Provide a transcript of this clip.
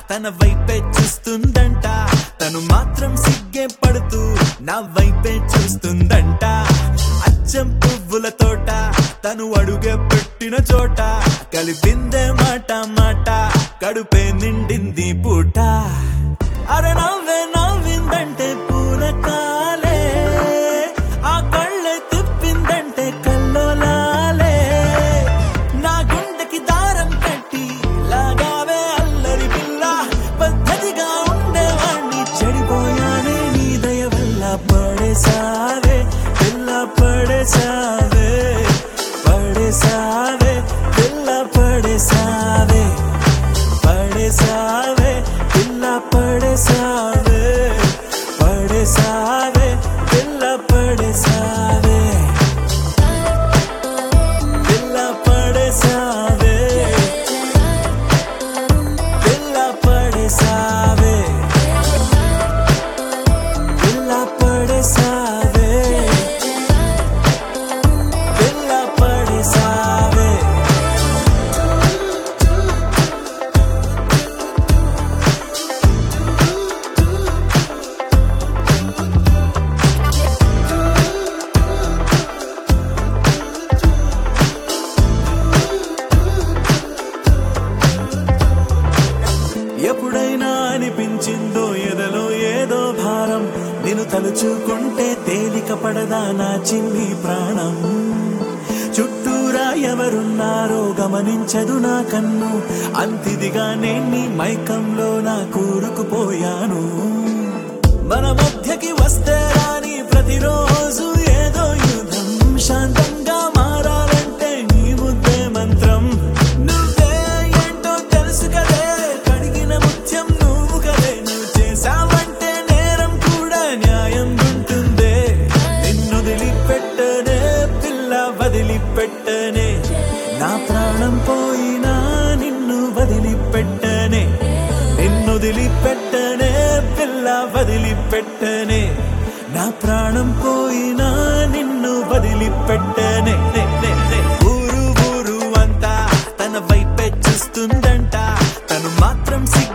తన వైపే చూస్తుందంట తను మాత్రం సిగ్గే పడుతూ నా వైపే చూస్తుందంట అచ్చం పువ్వుల తోట తను అడుగే పెట్టిన చోట కలిపిందే మాట మాట కడుపే నిండింది పూట అరే నవ్వే నవ్విందంటే పూల కాలే ఆ కళ్ళే తిప్పిందంటే కల్లోలాలే నా గుండెకి దారం కట్టి లాగావే అల్లరి పిల్ల పద్ధతిగా ఉండేవాణ్ణి చెడిపోయానే నీ దయ వల్ల పడేసావే పిల్ల పడేసావే పడేసావే పిల్ల పడేసావే పడేసావే పిల్ల పడేసావే పడేసావే పిల్ల పడేసావే పిల్ల పడేసావే పిల్ల పడేసావే పిల్ల పడేసావే పిల్ల పడేసావే ఎప్పుడైనా అనిపించిందో ఎదలో ఏదో భారం నేను తలుచుకుంటే తేలిక పడదా నా చిన్ని ప్రాణం చుట్టూరా ఎవరున్నారో గమనించదు నా కన్ను అంతిదిగా నేను మైకంలో నా కూరుకుపోయాను మన మధ్యకి వస్తే రాని ప్రతిరోజు ఏదో యుద్ధం శాంతంగా మారాలంటే నీ ముద్దే మంత్రం నువ్వే ఏంటో తెలుసు కదే కడిగిన ముత్యం నువ్వు కదే నువ్వు చేసావంటే నేరం కూడా న్యాయం ఉంటుందే నిన్ను వదిలిపెట్టనే పిల్ల వదిలిపెట్టనే నా ప్రాణం పోయినా నిన్ను వదిలిపెట్టనే నిన్ను వదిలిపెట్టనే పిల్ల వదిలిపెట్టనే నా ప్రాణం పోయినా నిన్ను వదిలిపెట్టనే నే, నే, నే. ఊరు ఊరు అంతా తన వైపే చూస్తుందంట తను మాత్రం సిగ్గు